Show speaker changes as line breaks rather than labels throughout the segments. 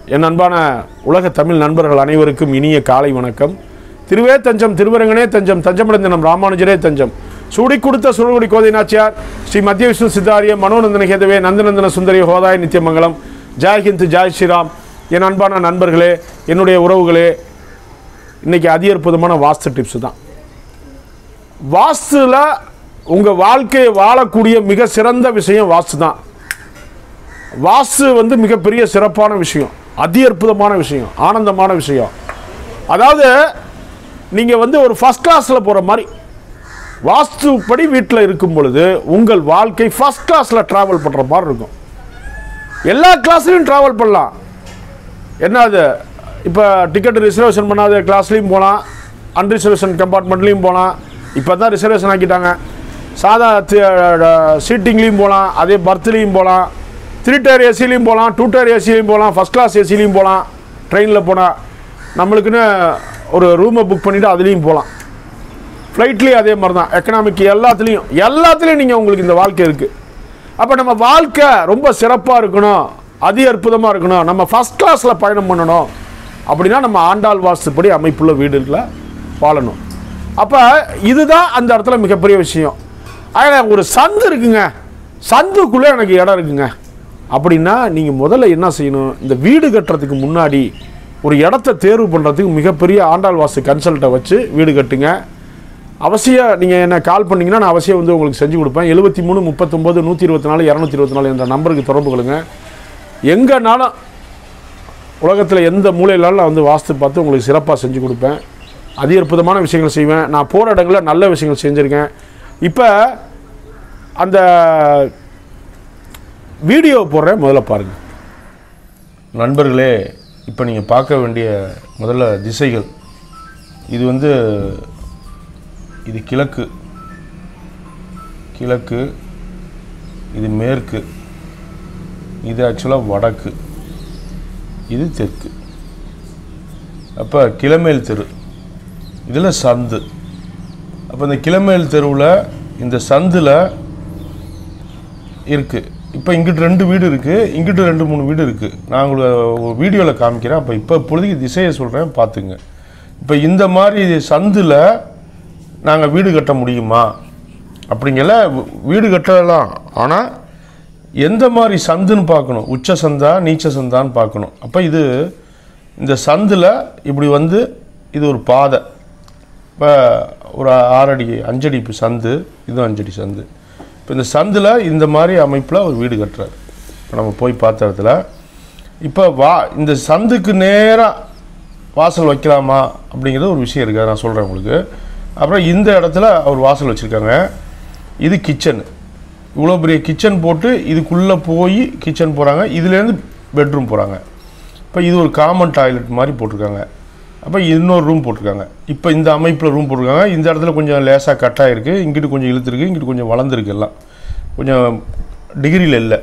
என் அன்பான உலக தமிழ் நண்பர்கள் அனைவருக்கும் இனிய காலை வணக்கம் திருவே தஞ்சம் திருவரங்கனே தஞ்சம் தஞ்சமடைந்த நம் ராமானுஜரே தஞ்சம் சூடி கொடுத்த சுழகுடி கோதை நாச்சியார் ஸ்ரீ மத்திய விஷ்ணு சித்தாரிய மனோநந்தன கேதவே நந்தநந்தன சுந்தரி ஹோதாய் நித்தியமங்கலம் ஜாய் ஹிந்த் ஜாய் ஸ்ரீராம் என் அன்பான நண்பர்களே என்னுடைய உறவுகளே இன்னைக்கு அதி அற்புதமான வாஸ்து டிப்ஸ் தான் வாஸ்துல உங்க வாழ்க்கையை வாழக்கூடிய மிக சிறந்த விஷயம் வாஸ்து தான் வாஸ்து வந்து மிகப்பெரிய சிறப்பான விஷயம் அதி அற்புதமான விஷயம் ஆனந்தமான விஷயம் அதாவது நீங்கள் வந்து ஒரு ஃபஸ்ட் கிளாஸில் போகிற மாதிரி வாஸ்துப்படி வீட்டில் இருக்கும் பொழுது உங்கள் வாழ்க்கை ஃபஸ்ட் கிளாஸில் ட்ராவல் பண்ணுற மாதிரி இருக்கும் எல்லா கிளாஸ்லையும் ட்ராவல் பண்ணலாம் என்ன அது இப்போ டிக்கெட் ரிசர்வேஷன் பண்ணாத கிளாஸ்லேயும் போகலாம் அன்ரிசர்வேஷன் கம்பார்ட்மெண்ட்லேயும் போகலாம் இப்போ தான் ரிசர்வேஷன் ஆக்கிட்டாங்க சாதா சீட்டிங்லேயும் போகலாம் அதே பர்த்லேயும் போகலாம் த்ரீ டயர் ஏசிலையும் போகலாம் டூ டயர் ஏசிலையும் போகலாம் ஃபஸ்ட் கிளாஸ் ஏசிலையும் போகலாம் ட்ரெயினில் போனால் நம்மளுக்குன்னு ஒரு ரூமை புக் பண்ணிவிட்டு அதுலேயும் போகலாம் ஃப்ளைட்லேயும் அதே மாதிரி தான் எக்கனாமிக் எல்லாத்துலேயும் எல்லாத்துலேயும் நீங்கள் உங்களுக்கு இந்த வாழ்க்கை இருக்குது அப்போ நம்ம வாழ்க்கை ரொம்ப சிறப்பாக இருக்கணும் அதி அற்புதமாக இருக்கணும் நம்ம ஃபஸ்ட் கிளாஸில் பயணம் பண்ணணும் அப்படின்னா நம்ம ஆண்டாள் வாஸ்துப்படி அமைப்புள்ள வீடுகளில் வாழணும் அப்போ இதுதான் அந்த இடத்துல மிகப்பெரிய விஷயம் அதில் ஒரு சந்து இருக்குங்க சந்துக்குள்ளே எனக்கு இடம் இருக்குங்க அப்படின்னா நீங்கள் முதல்ல என்ன செய்யணும் இந்த வீடு கட்டுறதுக்கு முன்னாடி ஒரு இடத்த தேர்வு பண்ணுறதுக்கு மிகப்பெரிய ஆண்டாள் வாஸ்து கன்சல்ட்டை வச்சு வீடு கட்டுங்க அவசியம் நீங்கள் என்ன கால் பண்ணீங்கன்னா நான் அவசியம் வந்து உங்களுக்கு செஞ்சு கொடுப்பேன் எழுபத்தி மூணு முப்பத்தொம்போது நூற்றி இருபத்தி நாலு இரநூத்தி இருபத்தி நாலு என்ற நம்பருக்கு தொடர்பு கொள்ளுங்க எங்கேனாலும் உலகத்தில் எந்த மூலையிலாலும் நான் வந்து வாஸ்து பார்த்து உங்களுக்கு சிறப்பாக செஞ்சு கொடுப்பேன் அதி அற்புதமான விஷயங்கள் செய்வேன் நான் போகிற இடங்களில் நல்ல விஷயங்கள் செஞ்சுருக்கேன் இப்போ அந்த வீடியோ போடுறேன் முதல்ல பாருங்கள்
நண்பர்களே இப்போ நீங்கள் பார்க்க வேண்டிய முதல்ல திசைகள் இது வந்து இது கிழக்கு கிழக்கு இது மேற்கு இது ஆக்சுவலாக வடக்கு இது தெற்கு அப்போ கிளமேல் தெரு இதில் சந்து அப்போ இந்த கிளமேல் தெருவில் இந்த சந்தில் இருக்குது இப்போ இங்கிட்டு ரெண்டு வீடு இருக்குது இங்கிட்டு ரெண்டு மூணு வீடு இருக்குது நான் உங்களுக்கு ஒரு வீடியோவில் காமிக்கிறேன் அப்போ இப்போ இப்பொழுதுக்கு திசையை சொல்கிறேன் பார்த்துங்க இப்போ இந்த மாதிரி சந்தில் நாங்கள் வீடு கட்ட முடியுமா அப்படிங்கல வீ- வீடு கட்டலாம் ஆனால் எந்த மாதிரி சந்துன்னு பார்க்கணும் உச்ச சந்தா நீச்ச சந்தான்னு பார்க்கணும் அப்போ இது இந்த சந்தில் இப்படி வந்து இது ஒரு பாதை இப்போ ஒரு ஆறடி அஞ்சடி இப்ப சந்து இதுவும் அஞ்சடி சந்து இப்போ இந்த சந்தில் இந்த மாதிரி அமைப்பில் ஒரு வீடு கட்டுறாரு இப்போ நம்ம போய் பார்த்த இடத்துல இப்போ வா இந்த சந்துக்கு நேராக வாசல் வைக்கலாமா அப்படிங்கிறது ஒரு விஷயம் இருக்குது அதை நான் சொல்கிறேன் உங்களுக்கு அப்புறம் இந்த இடத்துல அவர் வாசல் வச்சுருக்காங்க இது கிச்சன் இவ்வளோ பெரிய கிச்சன் போட்டு இதுக்குள்ளே போய் கிச்சன் போகிறாங்க இதுலேருந்து பெட்ரூம் போகிறாங்க இப்போ இது ஒரு காமன் டாய்லெட் மாதிரி போட்டிருக்காங்க அப்போ இன்னொரு ரூம் போட்டிருக்காங்க இப்போ இந்த அமைப்பில் ரூம் போட்டிருக்காங்க இந்த இடத்துல கொஞ்சம் லேசாக கட்டாக இருக்குது இங்கிட்டு கொஞ்சம் இழுத்துருக்கு இங்கிட்டு கொஞ்சம் வளர்ந்துருக்கு எல்லாம் கொஞ்சம் டிகிரியில் இல்லை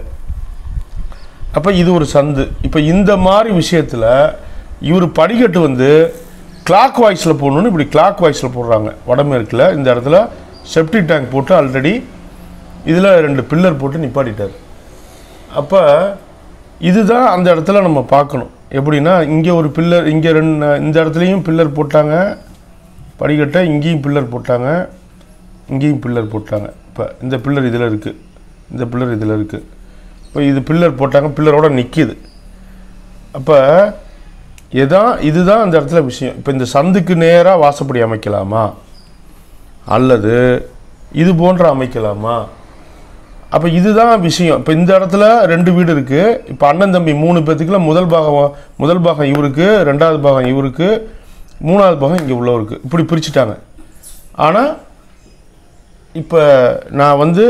அப்போ இது ஒரு சந்து இப்போ இந்த மாதிரி விஷயத்தில் இவர் படிக்கட்டு வந்து கிளாக் வாய்ஸில் போடணும்னு இப்படி கிளாக் வாய்ஸில் போடுறாங்க வடமேற்கில் இந்த இடத்துல செப்டி டேங்க் போட்டு ஆல்ரெடி இதில் ரெண்டு பில்லர் போட்டு நிப்பாட்டிட்டார் அப்போ இதுதான் அந்த இடத்துல நம்ம பார்க்கணும் எப்படின்னா இங்கே ஒரு பில்லர் இங்கே ரெண்டு இந்த இடத்துலையும் பில்லர் போட்டாங்க படிக்கட்டை இங்கேயும் பில்லர் போட்டாங்க இங்கேயும் பில்லர் போட்டாங்க இப்போ இந்த பில்லர் இதில் இருக்குது இந்த பில்லர் இதில் இருக்குது இப்போ இது பில்லர் போட்டாங்க பில்லரோட நிற்கிது அப்போ எதான் இதுதான் அந்த இடத்துல விஷயம் இப்போ இந்த சந்துக்கு நேராக வாசப்படி அமைக்கலாமா அல்லது இது போன்ற அமைக்கலாமா அப்போ இதுதான் விஷயம் இப்போ இந்த இடத்துல ரெண்டு வீடு இருக்குது இப்போ அண்ணன் தம்பி மூணு பேர்த்துக்குள்ள முதல் பாகம் முதல் பாகம் இவருக்கு ரெண்டாவது பாகம் இவருக்கு மூணாவது பாகம் இங்கே உள்ளவருக்கு இப்படி பிரிச்சுட்டாங்க ஆனால் இப்போ நான் வந்து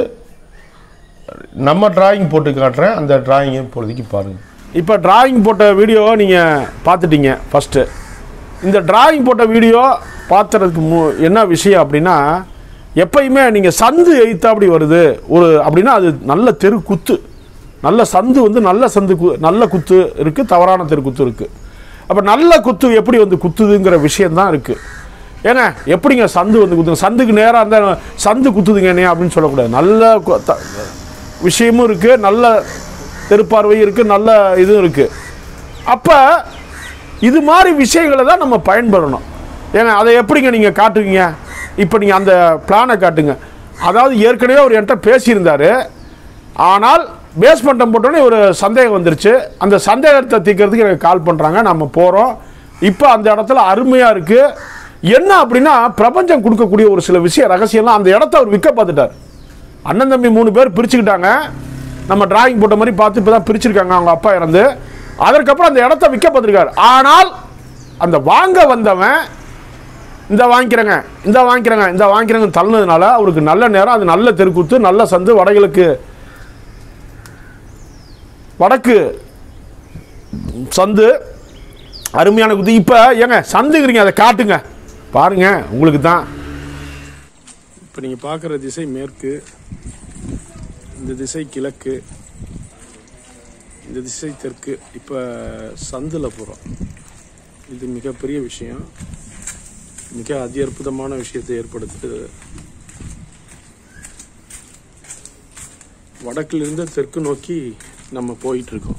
நம்ம டிராயிங் போட்டு காட்டுறேன் அந்த டிராயிங்கை இப்பொழுதைக்கு பாருங்கள்
இப்போ டிராயிங் போட்ட வீடியோ நீங்கள் பார்த்துட்டீங்க ஃபஸ்ட்டு இந்த டிராயிங் போட்ட வீடியோ பார்த்துறதுக்கு மு என்ன விஷயம் அப்படின்னா எப்பயுமே நீங்கள் சந்து எய்த்தா அப்படி வருது ஒரு அப்படின்னா அது நல்ல தெரு குத்து நல்ல சந்து வந்து நல்ல சந்து கு நல்ல குத்து இருக்குது தவறான தெரு குத்து இருக்குது அப்போ நல்ல குத்து எப்படி வந்து குத்துதுங்கிற விஷயம்தான் இருக்குது ஏங்க எப்படிங்க சந்து வந்து குத்துங்க சந்துக்கு நேராக இருந்தால் சந்து குத்துதுங்க என்னையா அப்படின்னு சொல்லக்கூடாது நல்ல கு- த- விஷயமும் இருக்குது நல்ல தெருப்பார்வை இருக்குது நல்ல இதுவும் இருக்குது அப்போ இது மாதிரி விஷயங்களை தான் நம்ம பயன்படணும் ஏங்க அதை எப்படிங்க நீங்கள் காட்டுவீங்க இப்போ நீங்கள் அந்த பிளானை காட்டுங்க அதாவது ஏற்கனவே அவர் என்கிட்ட பேசியிருந்தாரு ஆனால் பேஸ்மெண்ட்டை போட்டோன்னே ஒரு சந்தேகம் வந்துருச்சு அந்த சந்தேகத்தை தீர்க்கறதுக்கு எனக்கு கால் பண்ணுறாங்க நம்ம போகிறோம் இப்போ அந்த இடத்துல அருமையாக இருக்குது என்ன அப்படின்னா பிரபஞ்சம் கொடுக்கக்கூடிய ஒரு சில விஷய ரகசியம்லாம் அந்த இடத்த அவர் விற்க பார்த்துட்டார் அண்ணன் தம்பி மூணு பேர் பிரிச்சுக்கிட்டாங்க நம்ம டிராயிங் போட்ட மாதிரி பார்த்து இப்போ தான் பிரிச்சிருக்காங்க அவங்க அப்பா இறந்து அதற்கப்புறம் அந்த இடத்த விற்க பார்த்துருக்காரு ஆனால் அந்த வாங்க வந்தவன் இந்த வாங்கிக்கிறேங்க இந்த வாங்கிக்கிறேங்க இந்த வாங்கிக்கிறேங்க தள்ளினதுனால அவருக்கு நல்ல நேரம் அது நல்ல தெருக்கூத்து நல்ல சந்து வடகிழக்கு வடக்கு சந்து அருமையான குத்து இப்போ ஏங்க சந்துங்கிறீங்க அதை காட்டுங்க பாருங்க உங்களுக்கு தான் இப்போ நீங்கள் பார்க்குற திசை மேற்கு இந்த திசை கிழக்கு இந்த திசை தெற்கு இப்போ சந்தில் போகிறோம் இது மிகப்பெரிய விஷயம் மிக அதி அற்புதமான விஷயத்தை ஏற்படுத்துது வடக்கிலிருந்து தெற்கு நோக்கி நம்ம போயிட்டு இருக்கோம்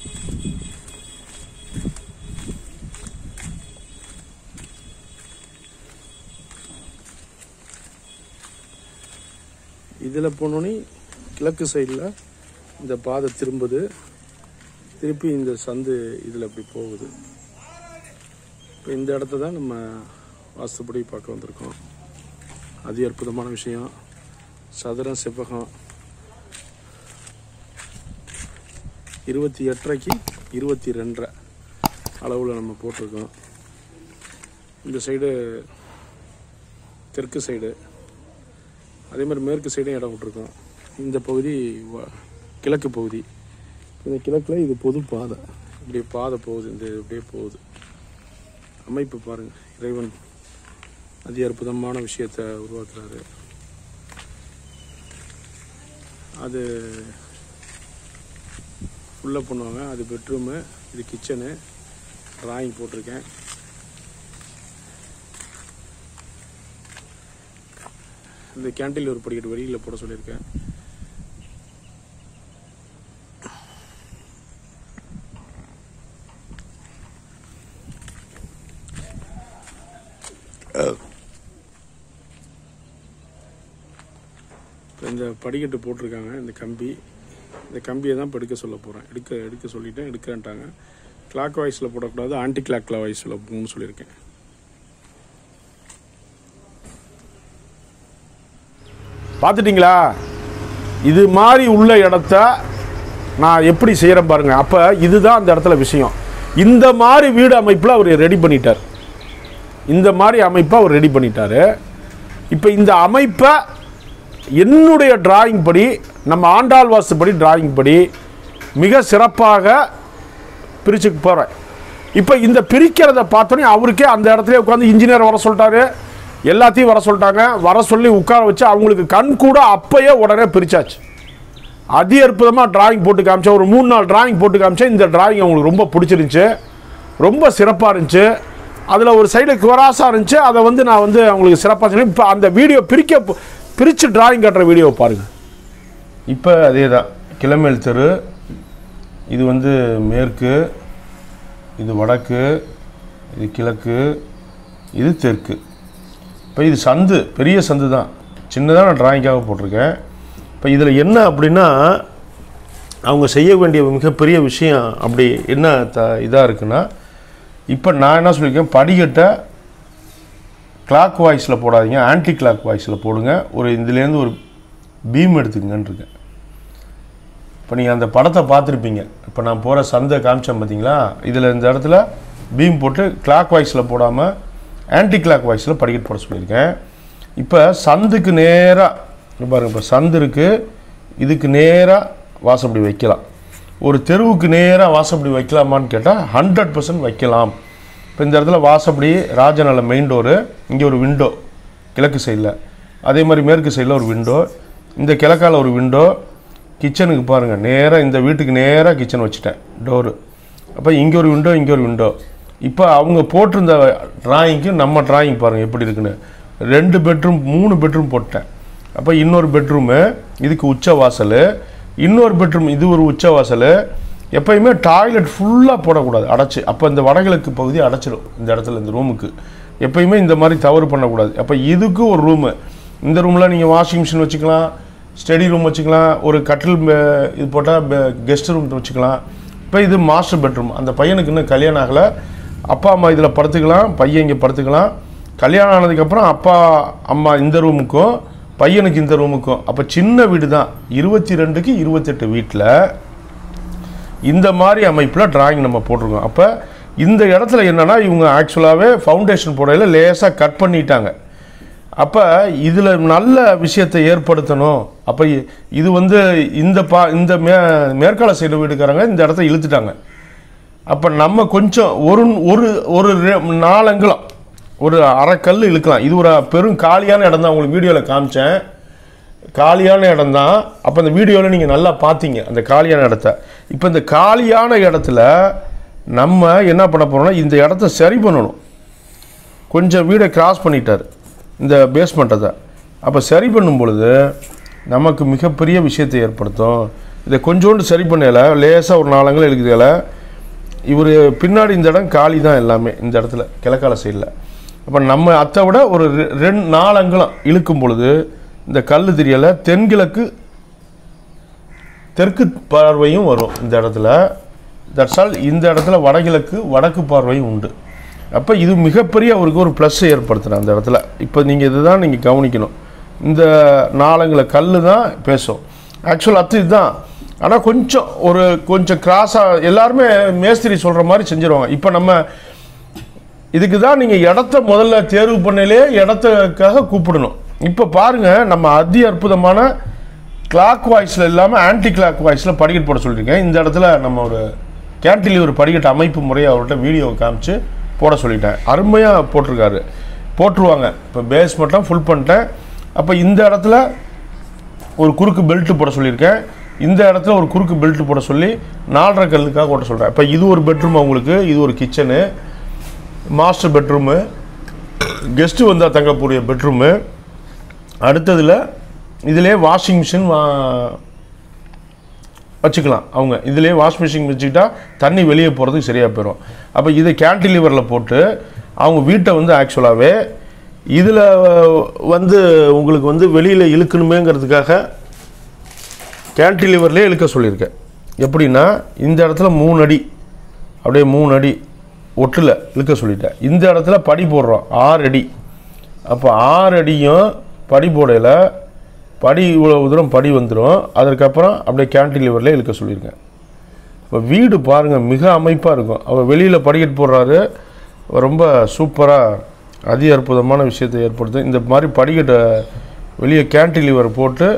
இதில் போனோன்னே கிழக்கு சைடில் இந்த பாதை திரும்புது திருப்பி இந்த சந்து இதில் இப்படி போகுது இப்போ இந்த இடத்த தான் நம்ம வாஸ்துப்படி பார்க்க வந்திருக்கோம் அதி அற்புதமான விஷயம் சதுரம் செவ்வகம் இருபத்தி எட்டரைக்கு இருபத்தி ரெண்டரை அளவில் நம்ம போட்டிருக்கோம் இந்த சைடு தெற்கு சைடு அதே மாதிரி மேற்கு சைடும் இடம் விட்டுருக்கோம் இந்த பகுதி வ- கிழக்கு பகுதி இந்த கிழக்கில் இது பொது பாதை இப்படி பாதை போகுது இந்த இப்படியே போகுது அமைப்பு பாருங்க இறைவன் அதி அற்புதமான விஷயத்தை உருவாக்குறாரு அது ஃபுல்லாக பண்ணுவாங்க அது பெட்ரூமு இது கிச்சனு டிராயிங் போட்டிருக்கேன் இந்த கேண்டீன் ஒரு படிக்கட்டு வெளியில் போட சொல்லியிருக்கேன் இப்ப இந்த படிக்கட்டு போட்டிருக்காங்க இந்த கம்பி இந்த கம்பியை தான் இப்போ எடுக்க சொல்ல போகிறேன் எடுக்க எடுக்க சொல்லிட்டேன் எடுக்கிறேன்ட்டாங்க கிளாக் வாய்ஸில் போடக்கூடாது ஆன்டி கிளாக் வாய்ஸில் போகணும்னு சொல்லியிருக்கேன் பார்த்துட்டிங்களா இது மாதிரி உள்ள இடத்த நான் எப்படி செய்கிறேன் பாருங்க அப்போ இதுதான் அந்த இடத்துல விஷயம் இந்த மாதிரி வீடு அமைப்பில் அவர் ரெடி பண்ணிட்டார் இந்த மாதிரி அமைப்பை அவர் ரெடி பண்ணிட்டாரு இப்போ இந்த அமைப்பை என்னுடைய டிராயிங் படி நம்ம ஆண்டாள் வாஸ்துப்படி டிராயிங் படி மிக சிறப்பாக பிரிச்சு போகிறேன் இப்போ இந்த பிரிக்கிறத பார்த்தோன்னே அவருக்கே அந்த இடத்துல உட்காந்து இன்ஜினியர் வர சொல்லிட்டாரு எல்லாத்தையும் வர சொல்லிட்டாங்க வர சொல்லி உட்கார வச்சு அவங்களுக்கு கண் கூட அப்பயே உடனே பிரிச்சாச்சு அதி அற்புதமாக டிராயிங் போட்டு காமிச்சேன் ஒரு மூணு நாள் டிராயிங் போட்டு காமிச்சேன் இந்த டிராயிங் அவங்களுக்கு ரொம்ப பிடிச்சிருந்துச்சு ரொம்ப சிறப்பாக இருந்துச்சு அதில் ஒரு சைடு குவராசாக இருந்துச்சு அதை வந்து நான் வந்து அவங்களுக்கு சிறப்பாக சொன்னேன் இப்போ அந்த வீடியோ பிரிக்க பிரித்து டிராயிங் காட்டுற வீடியோவை பாருங்கள்
இப்போ அதே தான் கிளமேல் தெரு இது வந்து மேற்கு இது வடக்கு இது கிழக்கு இது தெற்கு இப்போ இது சந்து பெரிய சந்து தான் சின்னதாக நான் டிராயிங்காக போட்டிருக்கேன் இப்போ இதில் என்ன அப்படின்னா அவங்க செய்ய வேண்டிய மிகப்பெரிய விஷயம் அப்படி என்ன த இதாக இருக்குன்னா இப்போ நான் என்ன சொல்லியிருக்கேன் படிக்கட்டை கிளாக் வாய்ஸில் போடாதீங்க ஆன்டி கிளாக் வாய்ஸில் போடுங்க ஒரு இதுலேருந்து ஒரு பீம் எடுத்துக்கங்கன்னு இருக்கேன் இப்போ நீங்கள் அந்த படத்தை பார்த்துருப்பீங்க இப்போ நான் போகிற சந்தை காமிச்சேன் பார்த்தீங்களா இதில் இந்த இடத்துல பீம் போட்டு கிளாக் வாய்ஸில் போடாமல் ஆன்டி கிளாக் வாய்ஸில் படிக்கட்டு போட சொல்லியிருக்கேன் இப்போ சந்துக்கு நேராக பாருங்க இப்போ சந்து இருக்குது இதுக்கு நேராக வாசப்படி வைக்கலாம் ஒரு தெருவுக்கு நேராக வாசப்படி வைக்கலாமான்னு கேட்டால் ஹண்ட்ரட் பர்சன்ட் வைக்கலாம் இப்போ இந்த இடத்துல வாசப்படி ராஜநல மெயின் டோரு இங்கே ஒரு விண்டோ கிழக்கு சைடில் அதே மாதிரி மேற்கு சைடில் ஒரு விண்டோ இந்த கிழக்கால ஒரு விண்டோ கிச்சனுக்கு பாருங்கள் நேராக இந்த வீட்டுக்கு நேராக கிச்சன் வச்சுட்டேன் டோரு அப்போ இங்கே ஒரு விண்டோ இங்கே ஒரு விண்டோ இப்போ அவங்க போட்டிருந்த டிராயிங்க்கும் நம்ம டிராயிங் பாருங்கள் எப்படி இருக்குன்னு ரெண்டு பெட்ரூம் மூணு பெட்ரூம் போட்டேன் அப்போ இன்னொரு பெட்ரூமு இதுக்கு உச்ச வாசல் இன்னொரு பெட்ரூம் இது ஒரு உச்ச வாசல் எப்பயுமே டாய்லெட் ஃபுல்லாக போடக்கூடாது அடைச்சி அப்போ இந்த வடகிழக்கு பகுதி அடைச்சிடும் இந்த இடத்துல இந்த ரூமுக்கு எப்பயுமே இந்த மாதிரி தவறு பண்ணக்கூடாது அப்போ இதுக்கு ஒரு ரூமு இந்த ரூமில் நீங்கள் வாஷிங் மிஷின் வச்சுக்கலாம் ஸ்டடி ரூம் வச்சுக்கலாம் ஒரு கட்டில் பே- இது போட்டால் கெஸ்ட் ரூம் வச்சுக்கலாம் இப்போ இது மாஸ்டர் பெட்ரூம் அந்த பையனுக்கு இன்னும் கல்யாணம் ஆகலை அப்பா அம்மா இதில் படுத்துக்கலாம் பையன் இங்கே படுத்துக்கலாம் கல்யாணம் ஆனதுக்கப்புறம் அப்பா அம்மா இந்த ரூமுக்கும் பையனுக்கு இந்த ரூமுக்கும் அப்போ சின்ன வீடு தான் இருபத்தி ரெண்டுக்கு இருபத்தெட்டு வீட்டில் இந்த மாதிரி அமைப்பில் டிராயிங் நம்ம போட்டிருக்கோம் அப்போ இந்த இடத்துல என்னன்னா இவங்க ஆக்சுவலாகவே ஃபவுண்டேஷன் போடையில் லேசாக கட் பண்ணிட்டாங்க அப்போ இதில் நல்ல விஷயத்தை ஏற்படுத்தணும் அப்போ இ- இது வந்து இந்த பா இந்த மே மேற்கால சைடு வீடுக்காரங்க இந்த இடத்த இழுத்துட்டாங்க அப்போ நம்ம கொஞ்சம் ஒரு ஒரு ஒரு ரெ- நாலங்குலம் ஒரு அரை கல் இழுக்கலாம் இது ஒரு பெரும் காலியான இடம் தான் உங்களுக்கு வீடியோவில் காமிச்சேன் காலியான இடம் தான் அப்போ இந்த வீடியோவில் நீங்கள் நல்லா பார்த்தீங்க அந்த காலியான இடத்த இப்போ இந்த காலியான இடத்துல நம்ம என்ன பண்ண போறோம்னா இந்த இடத்த சரி பண்ணணும் கொஞ்சம் வீடை கிராஸ் பண்ணிட்டார் இந்த பேஸ்மெண்ட்டை தான் அப்போ சரி பண்ணும் பொழுது நமக்கு மிகப்பெரிய விஷயத்தை ஏற்படுத்தும் இதை கொஞ்சோண்டு சரி பண்ணல லேசாக ஒரு நாலங்கள் இருக்குதுல இவர் பின்னாடி இந்த இடம் காலி தான் எல்லாமே இந்த இடத்துல கிழக்கால சைடில் அப்போ நம்ம அத்தை விட ஒரு ரெ- ரெண்டு நாலு அங்குலம் இழுக்கும் பொழுது இந்த கல் தெரியல தென்கிழக்கு தெற்கு பார்வையும் வரும் இந்த இடத்துல தட்ஸ் ஆல் இந்த இடத்துல வடகிழக்கு வடக்கு பார்வையும் உண்டு அப்போ இது மிகப்பெரிய அவருக்கு ஒரு ப்ளஸ் ஏற்படுத்துகிறேன் அந்த இடத்துல இப்போ நீங்கள் இதுதான் நீங்கள் கவனிக்கணும் இந்த நாலங்குல கல் தான் பேசும் ஆக்சுவல் அத்து இதுதான் ஆனால் கொஞ்சம் ஒரு கொஞ்சம் கிராஸாக எல்லாருமே மேஸ்திரி சொல்கிற மாதிரி செஞ்சுருவாங்க இப்போ நம்ம இதுக்கு தான் நீங்கள் இடத்த முதல்ல தேர்வு பண்ணலே இடத்துக்காக கூப்பிடணும் இப்போ பாருங்க நம்ம அதி அற்புதமான கிளாக் வாய்ஸில் இல்லாமல் ஆன்டி கிளாக் வாய்ஸில் படிக்கட்டு போட சொல்லியிருக்கேன் இந்த இடத்துல நம்ம ஒரு கேன்டிலீவர் படிக்கட்டு அமைப்பு முறையை அவர்கிட்ட வீடியோ காமிச்சு போட சொல்லிட்டேன் அருமையாக போட்டிருக்காரு போட்டுருவாங்க இப்போ பேஸ் மட்டும் ஃபுல் பண்ணிட்டேன் அப்போ இந்த இடத்துல ஒரு குறுக்கு பெல்ட் போட சொல்லியிருக்கேன் இந்த இடத்துல ஒரு குறுக்கு பெல்ட் போட சொல்லி நாலரை கல்லுக்காக ஓட்ட சொல்கிறேன் இப்போ இது ஒரு பெட்ரூம் அவங்களுக்கு இது ஒரு கிச்சனு மாஸ்டர் பெட்ரூமு கெஸ்ட்டு வந்தால் தங்கக்கூடிய பெட்ரூமு அடுத்ததில் இதிலே வாஷிங் மிஷின் வா வச்சுக்கலாம் அவங்க இதிலே வாஷ் மிஷின் வச்சுக்கிட்டா தண்ணி வெளியே போகிறதுக்கு சரியாக போயிடும் அப்போ இதை கேன்டிலிவரில் போட்டு அவங்க வீட்டை வந்து ஆக்சுவலாகவே இதில் வந்து உங்களுக்கு வந்து வெளியில் இழுக்கணுமேங்கிறதுக்காக கேன்டிலிவர்லேயே இழுக்க சொல்லியிருக்கேன் எப்படின்னா இந்த இடத்துல மூணு அடி அப்படியே மூணு அடி ஒட்டில் இழுக்க சொல்லிட்டேன் இந்த இடத்துல படி போடுறோம் ஆறு அடி அப்போ ஆறு அடியும் படி போடையில் படி இவ்வளோ தூரம் படி வந்துடும் அதற்கப்புறம் அப்படியே கேன்டிலிவர்லேயே இழுக்க சொல்லியிருக்கேன் இப்போ வீடு பாருங்கள் மிக அமைப்பாக இருக்கும் அவர் வெளியில் படிக்கட்டு போடுறாரு ரொம்ப சூப்பராக அதி அற்புதமான விஷயத்தை ஏற்படுத்தும் இந்த மாதிரி படிக்கட்டை வெளியே கேன்டிலிவர் போட்டு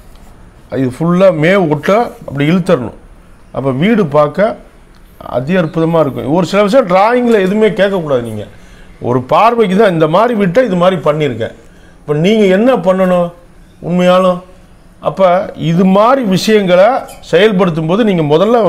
இது ஃபுல்லாக மே ஒட்ட அப்படி இழுத்தரணும் அப்போ வீடு பார்க்க அதி அற்புதமாக இருக்கும் ஒரு சில விஷயம் டிராயிங்கில் எதுவுமே கேட்கக்கூடாது நீங்கள் ஒரு பார்வைக்கு தான் இந்த மாதிரி விட்டால் இது மாதிரி பண்ணியிருக்கேன் இப்போ நீங்கள் என்ன பண்ணணும் உண்மையாலும் அப்போ இது மாதிரி விஷயங்களை செயல்படுத்தும் போது நீங்கள் முதல்ல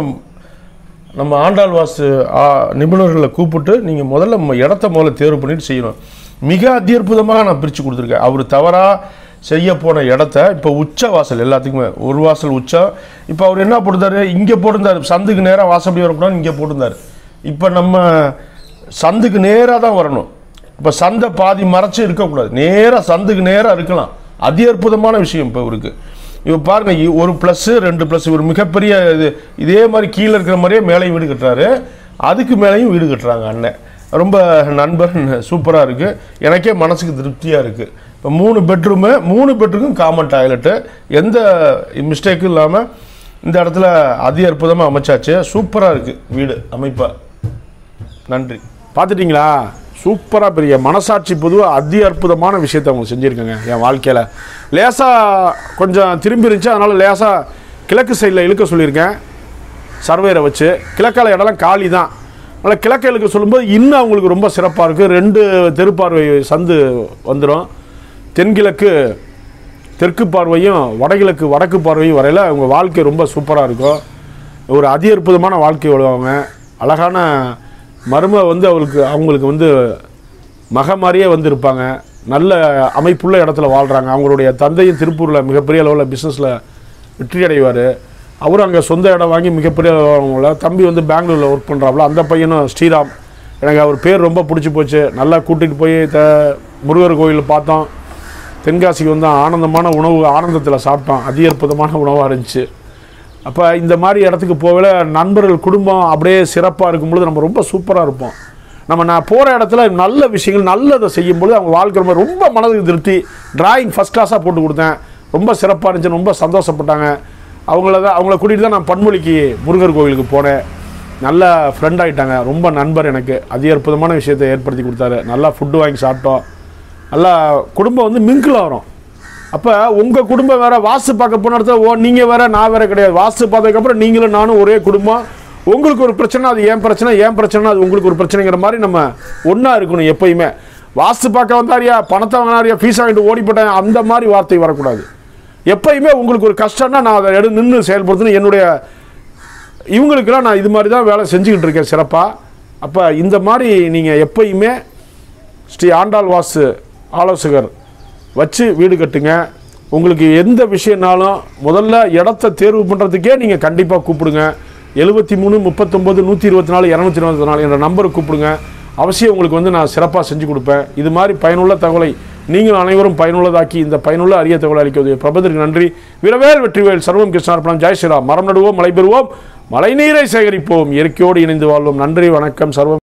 நம்ம ஆண்டாள் வாஸ்து ஆ, நிபுணர்களை கூப்பிட்டு நீங்கள் முதல்ல நம்ம இடத்த முதல்ல தேர்வு பண்ணிட்டு செய்யணும் மிக அத்தியற்புதமாக நான் பிரித்து கொடுத்துருக்கேன் அவர் தவறாக செய்ய போன இடத்த இப்போ உச்ச வாசல் எல்லாத்துக்குமே ஒரு வாசல் உச்சம் இப்போ அவர் என்ன போட்டிருந்தாரு இங்கே போட்டிருந்தாரு சந்துக்கு நேராக வாசப்படி வரக்கூடாது இங்கே போட்டிருந்தாரு இப்போ நம்ம சந்துக்கு நேராக தான் வரணும் இப்போ சந்தை பாதி மறைச்சு இருக்கக்கூடாது நேராக சந்துக்கு நேராக இருக்கலாம் அதி அற்புதமான விஷயம் இப்போ இவருக்கு இப்போ பாருங்க இ- ஒரு ப்ளஸ்ஸு ரெண்டு ப்ளஸ் ஒரு மிகப்பெரிய இது இதே மாதிரி கீழே இருக்கிற மாதிரியே மேலேயும் வீடு கட்டுறாரு அதுக்கு மேலேயும் வீடு கட்டுறாங்க அண்ணன் ரொம்ப நண்பர் சூப்பராக இருக்குது எனக்கே மனசுக்கு திருப்தியாக இருக்குது இப்போ மூணு பெட்ரூமு மூணு பெட்ரூமும் காமன் டாய்லெட்டு எந்த மிஸ்டேக்கும் இல்லாமல் இந்த இடத்துல அதி அற்புதமாக அமைச்சாச்சு சூப்பராக இருக்குது வீடு அமைப்பாக நன்றி
பார்த்துட்டிங்களா சூப்பராக பெரிய மனசாட்சி பொதுவாக அதி அற்புதமான விஷயத்தை அவங்க செஞ்சுருக்காங்க என் வாழ்க்கையில் லேசாக கொஞ்சம் திரும்பி இருந்துச்சு அதனால் லேசாக கிழக்கு சைடில் இழுக்க சொல்லியிருக்கேன் சர்வேரை வச்சு கிழக்கால இடம்லாம் காலி தான் அதனால் கிழக்க இழுக்க சொல்லும்போது இன்னும் அவங்களுக்கு ரொம்ப சிறப்பாக இருக்குது ரெண்டு தெருப்பார்வை சந்து வந்துடும் தென்கிழக்கு தெற்கு பார்வையும் வடகிழக்கு வடக்கு பார்வையும் வரையில் அவங்க வாழ்க்கை ரொம்ப சூப்பராக இருக்கும் ஒரு அதி அற்புதமான வாழ்க்கை வாழ்வாங்க அழகான மரும வந்து அவளுக்கு அவங்களுக்கு வந்து மக மாதிரியே வந்து இருப்பாங்க நல்ல அமைப்புள்ள இடத்துல வாழ்கிறாங்க அவங்களுடைய தந்தையும் திருப்பூரில் மிகப்பெரிய அளவில் பிஸ்னஸில் வெற்றி அடைவார் அவரும் அங்கே சொந்த இடம் வாங்கி மிகப்பெரிய அவங்கள தம்பி வந்து பெங்களூரில் ஒர்க் பண்ணுறாப்புல அந்த பையனும் ஸ்ரீராம் எனக்கு அவர் பேர் ரொம்ப பிடிச்சி போச்சு நல்லா கூட்டிகிட்டு போய் த முருகர் கோயிலில் பார்த்தோம் தென்காசிக்கு வந்து ஆனந்தமான உணவு ஆனந்தத்தில் சாப்பிட்டோம் அதி அற்புதமான உணவாக இருந்துச்சு அப்போ இந்த மாதிரி இடத்துக்கு போகல நண்பர்கள் குடும்பம் அப்படியே சிறப்பாக இருக்கும்பொழுது நம்ம ரொம்ப சூப்பராக இருப்போம் நம்ம நான் போகிற இடத்துல நல்ல விஷயங்கள் நல்லதை செய்யும்பொழுது அவங்க வாழ்க்கை ரொம்ப ரொம்ப மனதுக்கு திருப்தி டிராயிங் ஃபஸ்ட் கிளாஸாக போட்டு கொடுத்தேன் ரொம்ப சிறப்பாக இருந்துச்சு ரொம்ப சந்தோஷப்பட்டாங்க அவங்கள தான் அவங்கள கூட்டிகிட்டு தான் நான் பன்மொழிக்கு முருகர் கோவிலுக்கு போனேன் நல்ல ஃப்ரெண்ட் ஆகிட்டாங்க ரொம்ப நண்பர் எனக்கு அதி அற்புதமான விஷயத்தை ஏற்படுத்தி கொடுத்தாரு நல்லா ஃபுட்டு வாங்கி சாப்பிட்டோம் நல்லா குடும்பம் வந்து மிங்கில் வரும் அப்போ உங்கள் குடும்பம் வேற வாஸ்து பார்க்க போன இடத்துல ஓ நீங்கள் வேற நான் வேற கிடையாது வாஸ்து பார்த்ததுக்கப்புறம் நீங்களும் நானும் ஒரே குடும்பம் உங்களுக்கு ஒரு பிரச்சனை அது ஏன் பிரச்சனை ஏன் பிரச்சனை அது உங்களுக்கு ஒரு பிரச்சனைங்கிற மாதிரி நம்ம ஒன்றா இருக்கணும் எப்பயுமே வாஸ்து பார்க்க வந்தாரியா பணத்தை வாங்கினாரியா ஃபீஸ் வாங்கிட்டு ஓடி போட்டேன் அந்த மாதிரி வார்த்தை வரக்கூடாது எப்பயுமே உங்களுக்கு ஒரு கஷ்டம்னா நான் அதை எடு நின்று செயல்படுத்தணும் என்னுடைய இவங்களுக்கெல்லாம் நான் இது மாதிரி தான் வேலை செஞ்சுக்கிட்டு இருக்கேன் சிறப்பாக அப்போ இந்த மாதிரி நீங்கள் எப்பயுமே ஸ்ரீ ஆண்டாள் வாசு ஆலோசகர் வச்சு வீடு கட்டுங்க உங்களுக்கு எந்த விஷயம்னாலும் முதல்ல இடத்த தேர்வு பண்ணுறதுக்கே நீங்கள் கண்டிப்பாக கூப்பிடுங்க எழுபத்தி மூணு முப்பத்தொம்போது நூற்றி இருபத்தி நாலு இரநூத்தி இருபத்தி நாலு என்ற நம்பருக்கு கூப்பிடுங்க அவசியம் உங்களுக்கு வந்து நான் சிறப்பாக செஞ்சு கொடுப்பேன் இது மாதிரி பயனுள்ள தகவலை நீங்கள் அனைவரும் பயனுள்ளதாக்கி இந்த பயனுள்ள அரிய தகவலை அளிக்கிறது பிரபதற்கு நன்றி விரவேல் வெற்றிவேல் சர்வம் கிருஷ்ணார்ப்பணம் ஜெய் ஸ்ரீராம் மரம் நடுவோம் மழை பெறுவோம் மழைநீரை சேகரிப்போம் இயற்கையோடு இணைந்து வாழ்வோம் நன்றி வணக்கம் சர்வம்